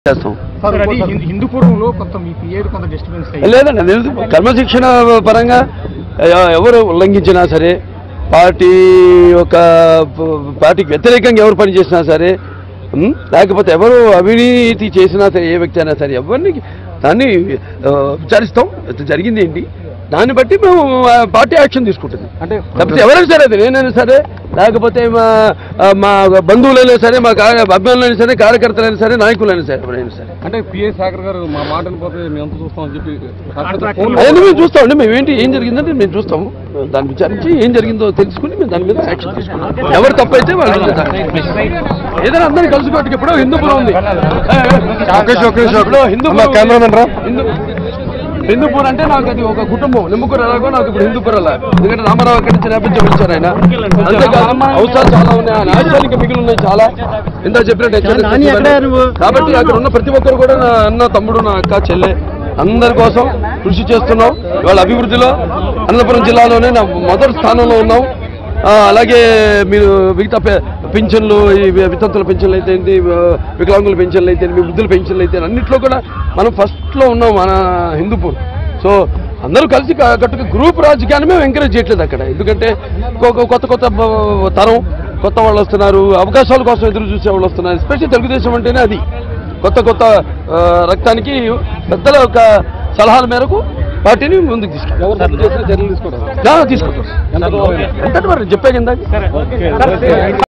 చేస్తాం సార్ అది హిందూ- హిందూపురంలో కొంత మీ పిఏడు కొంత డిస్టర్బెన్స్ అయ్యింది లేదండి అది ఎందుకు? క్రమశిక్షణ పరంగా ఎ- ఎవరు ఉల్లంఘించినా సరే పార్టీ ఒక ప- పార్టీకి వ్యతిరేకంగా ఎవరు పనిచేసినా సరే ఉం? లేకపోతే ఎవరు అవినీతి చేసినా సరే ఏ వ్యక్తి అయినా సరే ఎవరిని దాన్ని ఆ, విచారిస్తాం అది జరిగింది ఏంటి దాన్ని బట్టి మేము ఆ, పార్టీ యాక్షన్ తీసుకుంటుంది అంటే లేకపోతే ఎవరైనా సరే అది నేనైనా సరే లేకపోతే మా ఆ, మా బంధువులైనా సరే మా కార్య అభిమానులైనా సరే కార్యకర్తలైనా సరే నాయకులైనా సరే ఎవరైనా సరే అంటే పిఏ సాగర్ గారు మా మాటను పోతే మేము ఎంత చూస్తామని చెప్పి అవన్నీ మేము చూస్తామండి మేము ఏంటి ఏం జరిగిందంటే మేము చూస్తాము దాన్ని విచారించి ఏం జరిగిందో తెలుసుకుని మేము దాని మీద యాక్షన్ తీసుకుంటాం ఎవరు తప్పైతే వాళ్ళు మీద దాన్ని- ఏదైనా అందరినీ కలుసుకోవడానికి ఇప్పుడు హిందూపురం ఉంది ఒకేష్, ఒకేష్, ఇప్పుడు హిందూపురం అమ్మా, కెమెరామెన్ రా. హిందూ హిందూపూర్ అంటే నాకు అది ఒక కుటుంబం నిమ్మకూరు ఎలాగో నాకు ఇప్పుడు హిందూపూర్ అలా ఎందుకంటే రామారావు అక్కడి నుంచి నేపథ్యం పిలిచారు ఆయన అంతేకాదు అవసరాలు చాలా ఉన్నాయి ఆయన ఆశయానికి మిగిలి ఉన్నాయి చాలా ఇంత చెప్పినట్టు హెచ్చరిక కాబట్టి అక్కడ ఉన్న ప్రతి ఒక్కరు కూడా నా అన్న తమ్ముడు నా అక్క చెల్లె అందరి కోసం కృషి చేస్తున్నాం ఇవాళ అభివృద్ధిలో అనంతపురం జిల్లాలోనే నా మొదటి స్థానంలో ఉన్నాం ఆ, అలాగే మీరు మిగతా పె- పింఛన్లు ఈ వి- వితంతుల పెన్షన్లు అయితే ఏంటి వ- వికలాంగుల పెన్షన్లు అయితే ఏంటి, వృద్ధుల పెన్షన్లు అయితే అన్నింటిలో కూడా మనం ఫస్ట్లో ఉన్నాం మన హిందూపూర్ సో అందరూ కలిసి క- కట్టుగా గ్రూప్ రాజకీయాన్ని మేము ఎంకరేజ్ చేయట్లేదు అక్కడ ఎందుకంటే కొ- కొత్త కొత్త బ- తరం కొత్త వాళ్ళు వస్తున్నారు అవకాశాల కోసం ఎదురు చూసే వాళ్ళు వస్తున్నారు ఎస్పెషల్లీ తెలుగుదేశం అంటేనే అది కొత్త కొత్త ఆ, రక్తానికి పెద్దల యొక్క సలహాల మేరకు పార్టీని ముందుకు తీసుకెళ్ళాలి చర్యలు తీసుకోవడం తీసుకుంటాం ఎంత మరి చెప్పాను ఇందాక